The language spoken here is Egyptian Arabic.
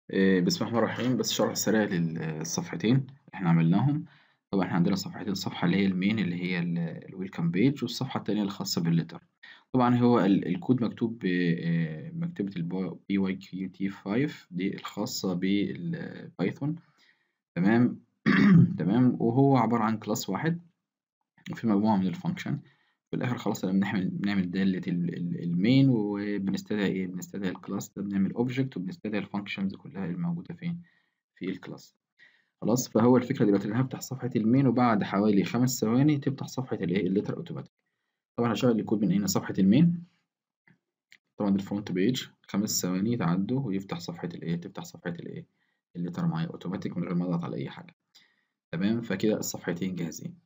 آآ بسم الله الرحمن الرحيم بس شرح سريع للصفحتين اللي إحنا عملناهم، طبعًا إحنا عندنا صفحتين الصفحة اللي هي الmain اللي هي ال الwelcome page والصفحة التانية الخاصة بالletter طبعًا هو ال الكود مكتوب آآ بمكتبة الب pyqt5 دي الخاصة بالPython تمام، تمام، وهو عبارة عن class واحد وفيه مجموعة من الfunction في الآخر خالص لمّا بنعمل بنعمل دالة ال ال الmain وبنستدعي إيه، بنستدعي الclass ده بنعمل object وبنستدعي الfunctions كلها اللي موجودة فين، في الclass خلاص، فهو الفكرة دلوقتي أنا هافتح صفحة الmain وبعد حوالي 5 ثواني تفتح صفحة الإيه، الletter automatic طبعًا هاشغّل الكود من هنا صفحة الmain طبعًا الfront page 5 ثواني يتعدّوا ويفتح صفحة الإيه، تفتح صفحة الإيه، الletter معايا automatic من غير ما أضغط على أي حاجة تمام، فكده الصفحتين جاهزين.